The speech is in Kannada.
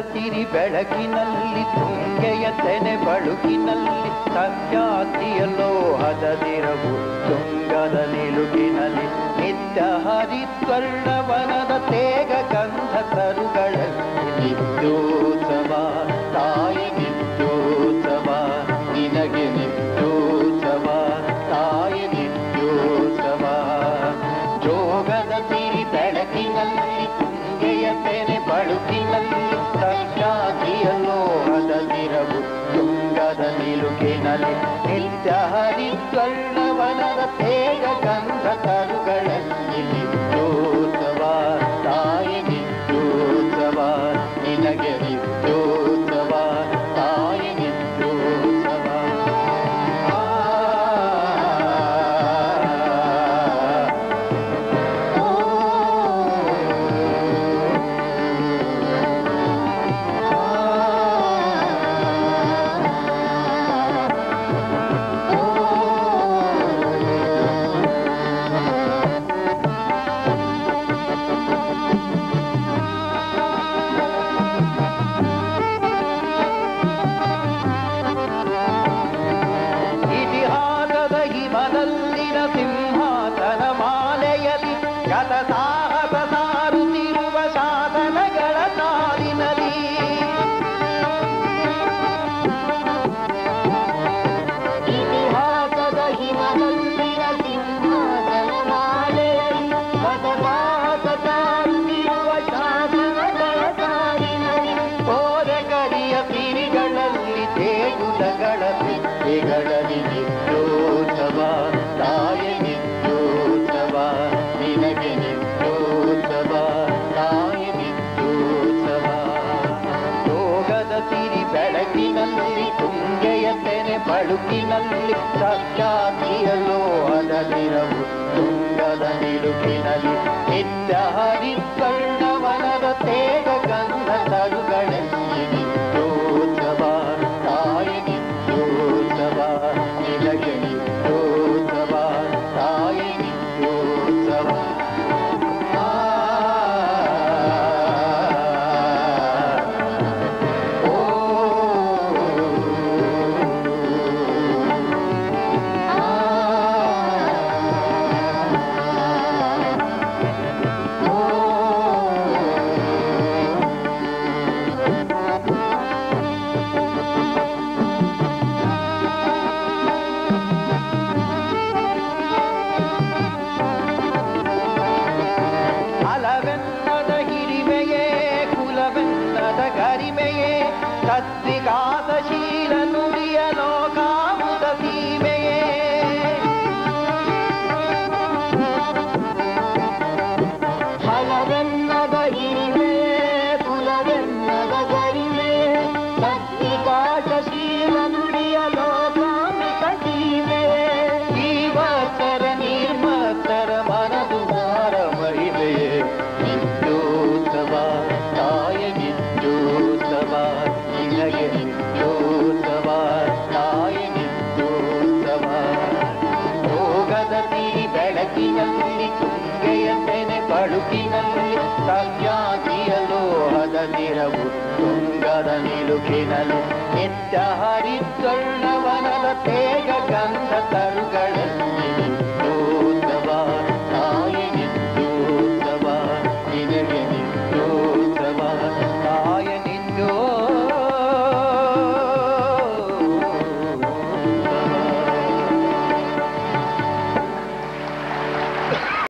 ಸಿರಿ ಬೆಳಕಿನಲ್ಲಿ ತುಂಗೆಯ ತೆನೆ ಬಳುಕಿನಲ್ಲಿ ಸತ್ಯಾತಿಯಲ್ಲೋ ಹದದಿರವು ತುಂಗದ ನಿಲುಕಿನಲ್ಲಿ ನಿತ್ಯ ಹರಿತ್ವರ್ಣವನದ ತೇಗ ಗಂಧ ತರುಗಳಲ್ಲಿ ನಿತ್ಯೋತ್ಸವ ತಾಯಿ ನಿತ್ಯೋತ್ಸವ ನಿನಗೆ ನಿತ್ಯೋತ್ಸವ ತಾಯಿ ನಿತ್ಯೋತ್ಸವ ಜೋಗದ ಸಿರಿ ಬೆಳಕಿನಲ್ಲಿ ತುಂಗೆಯ ತೆನೆ ಬಳುಕಿನಲ್ಲಿ ಸತ್ಯಾತಿಯಲ್ಲೋ ಹದದಿರವು ತುಂಗದ ನಿಲುಕಿನಲ್ಲಿ ನಿತ್ಯ ಹರಿತ್ವರ್ಣವನದ ತೇಗ ಗಂಧ ತರುಗಳಲ್ಲಿ ನಿತ್ಯೋತ್ಸವ ತಾಯಿ ನಿತ್ಯೋತ್ಸವ ನಿನಗೆ ನಿತ್ಯೋತ್ಸವ ತಾಯಿ ನಿತ್ಯೋತ್ಸವ ಇತಿಹಾಸದ ಹಿಮದಲ್ಲಿನ ಸಿಂಹಾಸನ ಮಾಲೆಯಲ್ಲಿ ಗತ ಸಾಹಸ ಸಾರುತ್ತಿರುವ ಶಾಸನಗಳ ಸಾಲಿನಲ್ಲಿ ಇತಿಹಾಸದ ಹಿಮದಲ್ಲಿನ ಸಿಂಹಾಸನ ಮಾಲೆಯಲ್ಲಿ ಪದವಾಸ ತಾರುತ್ತಿರುವ ಶಾಸನಗಳ ಸಾಲಿನಲ್ಲಿ ಬೋಧಕರಿಯ ಸಿರಿಗಳಲ್ಲಿ ದೇಗುಲಗಳ ಸಿದ್ಧಿಗಳಲ್ಲಿ ನಿತ್ಯೋತ್ಸವ ತಾಯ ನಿತ್ಯೋತ್ಸವ ನಿನಗೆ ನಿತ್ಯೋತ್ಸವ ತಾಯ ನಿತ್ಯೋತ್ಸವ ಯೋಗದ ಸಿರಿ ಬೆಳಕಿನಲ್ಲಿ ತುಂಗೆಯ ತೆನೆ ಬಳುಕಿನಲ್ಲಿ ಸತ್ಯಾತಿಯಲ್ಲೋ ಅದರಿರವು ತುಂಗದ ನಿಲುಕಿನಲ್ಲಿ ನಿತ್ಯ ಹರಿತ್ವರ್ಣವನದ ತೇಗ ಗಂಧ ತರುಗಳಲ್ಲಿ ನಿತ್ಯೋತ್ಸವ ತಾಯಿ ನಿತ್ಯೋತ್ಸವ ನಿನಗೆ ನಿತ್ಯೋತ್ಸವ ತಾಯಿ ನಿತ್ಯೋತ್ಸವ ಅಲವೆನ್ನದ ಹಿರಿಮೆಯೇ ಕುಲವೆನ್ನದ ಗರಿಮೆಯೇ ಸದ್ವಿಕಾಸಶೀಲ ನುಡಿಯ ಲೋಕಾಮುದ ಸೀಮೆಯೇ ಫಲವೆನ್ನದ ಹಿರಿಮೆ ಕುಲವೆನ್ನದ ಗರಿಮೆ ಸತ್ವಿಕಾಶಶೀಲ ನುಡಿಯ ಲೋಕಾಮಿಕ ಸೀಮೆ ಜೀವತ್ತರ ನಿರ್ಮತ್ತರ ಮನದುವಾರ ಮಹಿಮೆಯೇ ನಿತ್ಯೋತ್ಸವ ತಾಯ ನಿತ್ಯೋತ್ಸವ ನಿನಗೆ ನಿತ್ಯೋತ್ಸವ ತಾಯ ನಿತ್ಯೋತ್ಸವ ಯೋಗದ ಸಿರಿ ಬೆಳಕಿನಲ್ಲಿ ತುಂಗೆಯ ತೆನೆ ಬಳುಕಿನಲ್ಲಿ ಸತ್ಯಾಗಿಯಲು ಹದದಿರವು ತುಂಗದ ನಿಲುಕಿನಲ್ಲಿ ನಿತ್ಯ ಹರಿತ್ವರ್ಣವನದ ತೇಗ ಗಂಧ